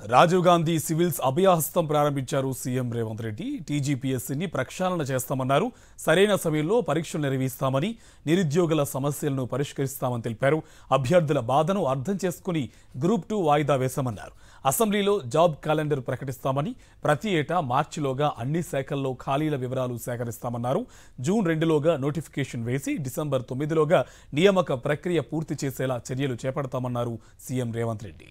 Rajiv Gandhi civils అభయహస్తం ప్రారంభించారు CM Revanth Reddy టీజీపీఎస్సీని ప్రక్షాళన చేస్తామన్నారు సరైన సమయంలో పరీక్షలు నిర్వహిస్తామని నిరుద్యోగుల సమస్యలను పరిష్కరిస్తామని తెలిపారు అభ్యర్థుల బాధను అర్థం చేసుకుని గ్రూప్ టూ వాయిదా వేశామన్నారు అసెంబ్లీలో జాబ్ క్యాలెండర్ ప్రకటిస్తామని ప్రతి ఏటా మార్చిలోగా అన్ని శాఖల్లో ఖాళీల వివరాలు సేకరిస్తామన్నారు జూన్ రెండులోగా నోటిఫికేషన్ వేసి డిసెంబర్ తొమ్మిదిలోగా నియామక ప్రక్రియ పూర్తి చేసేలా చర్యలు చేపడతామన్నారు సీఎం రేవంత్ రెడ్డి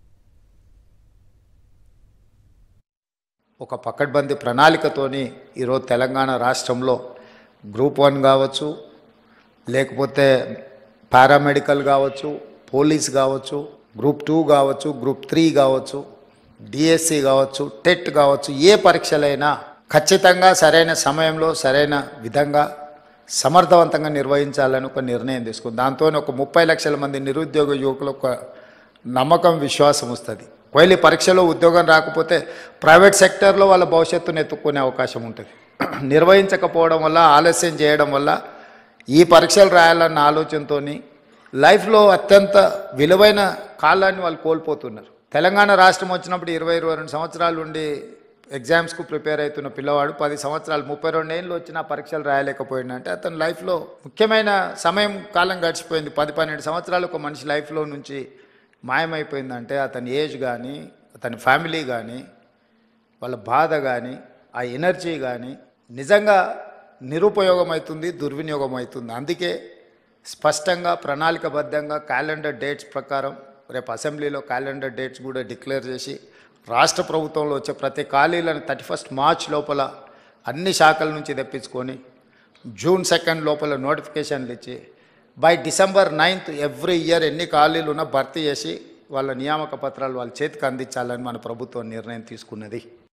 ఒక పకడ్బందీ ప్రణాళికతోని ఈరోజు తెలంగాణ రాష్ట్రంలో గ్రూప్ వన్ కావచ్చు లేకపోతే పారామెడికల్ కావచ్చు పోలీస్ కావచ్చు గ్రూప్ టూ కావచ్చు గ్రూప్ త్రీ కావచ్చు డిఎస్సి కావచ్చు టెట్ కావచ్చు ఏ పరీక్షలైనా ఖచ్చితంగా సరైన సమయంలో సరైన విధంగా సమర్థవంతంగా నిర్వహించాలని ఒక నిర్ణయం తీసుకుంది దాంతో ఒక ముప్పై లక్షల మంది నిరుద్యోగ యువకులకు ఒక నమ్మకం విశ్వాసం వస్తుంది ఒకవేళ ఈ పరీక్షలో ఉద్యోగం రాకపోతే ప్రైవేట్ సెక్టర్లో వాళ్ళ భవిష్యత్తును ఎత్తుక్కునే అవకాశం ఉంటుంది నిర్వహించకపోవడం వల్ల ఆలస్యం చేయడం వల్ల ఈ పరీక్షలు రాయాలన్న ఆలోచనతో లైఫ్లో అత్యంత విలువైన కాలాన్ని వాళ్ళు కోల్పోతున్నారు తెలంగాణ రాష్ట్రం వచ్చినప్పుడు ఇరవై ఇరవై రెండు సంవత్సరాలు ఉండి ఎగ్జామ్స్కు ప్రిపేర్ అవుతున్న పిల్లవాడు పది సంవత్సరాలు ముప్పై రెండు ఏళ్ళు వచ్చిన పరీక్షలు రాయలేకపోయిందంటే అతని లైఫ్లో ముఖ్యమైన సమయం కాలం గడిచిపోయింది పది పన్నెండు సంవత్సరాలు ఒక మనిషి లైఫ్లో నుంచి మాయమైపోయిందంటే అతని ఏజ్ కానీ అతని ఫ్యామిలీ కానీ వాళ్ళ బాధ కానీ ఆ ఎనర్జీ కానీ నిజంగా నిరుపయోగం అవుతుంది దుర్వినియోగం అవుతుంది అందుకే స్పష్టంగా ప్రణాళికబద్ధంగా క్యాలెండర్ డేట్స్ ప్రకారం రేపు అసెంబ్లీలో క్యాలెండర్ డేట్స్ కూడా డిక్లేర్ చేసి రాష్ట్ర ప్రభుత్వంలో వచ్చే ప్రతి ఖాళీలను థర్టీ ఫస్ట్ మార్చ్ లోపల అన్ని శాఖల నుంచి తెప్పించుకొని జూన్ సెకండ్ లోపల నోటిఫికేషన్లు ఇచ్చి by December ninth every year ఎన్ని ఖాళీలు ఉన్నా భర్తీ చేసి వాళ్ళ నియామక పత్రాలు వాళ్ళ చేతికి అందించాలని మన ప్రభుత్వం నిర్ణయం తీసుకున్నది